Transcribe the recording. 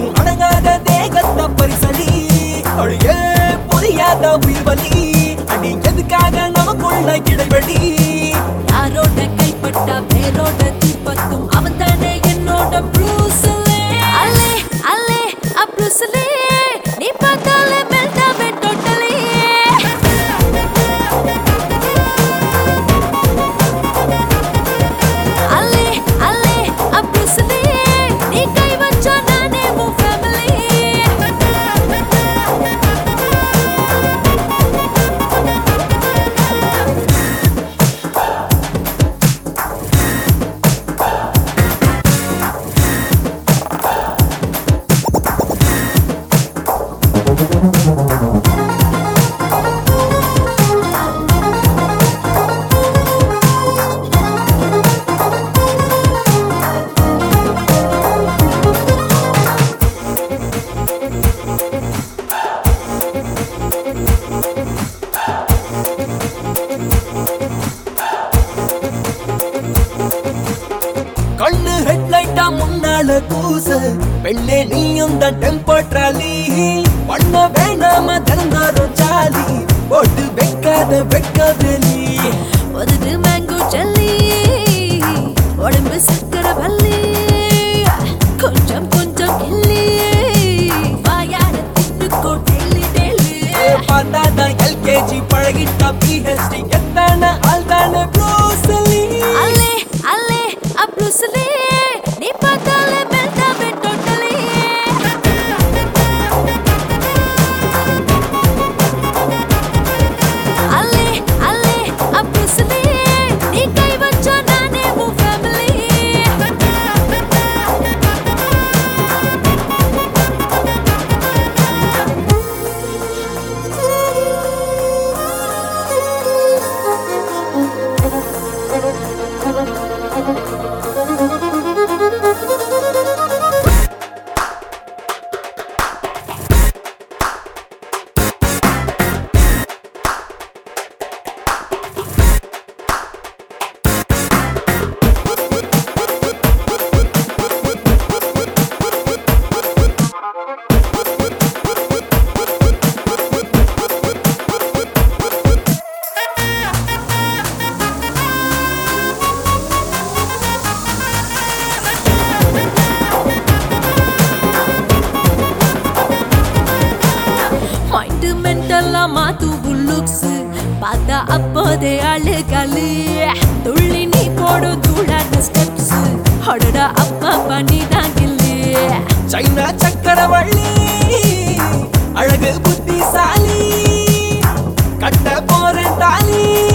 உன் அடங்காத தேகத்த பரிசலி அழியே புரியாத உயிர் வலி அடி எதுக்காக நமக்குள்ள இடைவெளி யாரோட கைப்பட்ட பேரோட தீப்பத்தும் அவன் தானே என்னோட ப்ரூஸ்லே அல்லே அல்லே அப்ரூஸ்லே நீ பார்த்தாலே மெல்டாவே டோட்டலி அல்லே அல்லே அப்ரூஸ்லே நீ கை வச்சா நானே உன் ஃபேமிலி கண்ணு ஹெட்லைட்டா முன்னால கூச பெண்ணே நீயும் தான் டெம்பர் ட்ராலி பண்ண வேணாம திறந்தாரோ ஜாலி போட்டு வைக்காத வைக்காதலி ஒதுது மேங்கோ ஜல்லி உடம்பு சக்கர பல்லி கொஞ்சம் கொஞ்சம் கிள்ளி வாயார திட்டுக்கோ டெல்லி டெல்லி பார்த்தாதான் எல்கேஜி பழகிட்டா பிஹெச்டி எத்தான ஆள் தானே ப்ரோசலி அல்லே அல்லே அப்ரூஸ்லே நீ பார்த்தாலே மெல்டாவே டோட்டலி அல்லே அல்லே அப்ரூஸ்லே நீ கை வச்சா நானே உன் ஃபேமிலி மைண்டு மென்டலா மாத்து லுக்ஸ் பார்த்தா அப்போதே அழுகலு துள்ளி நீ போடு தூளாட்ட ஸ்டெப்ஸ் அடடா அப்பா பண்ணி தான் கில்லு சைனா சக்கரவள்ளி அழகு புத்திசாலி கட்ட போற தாலி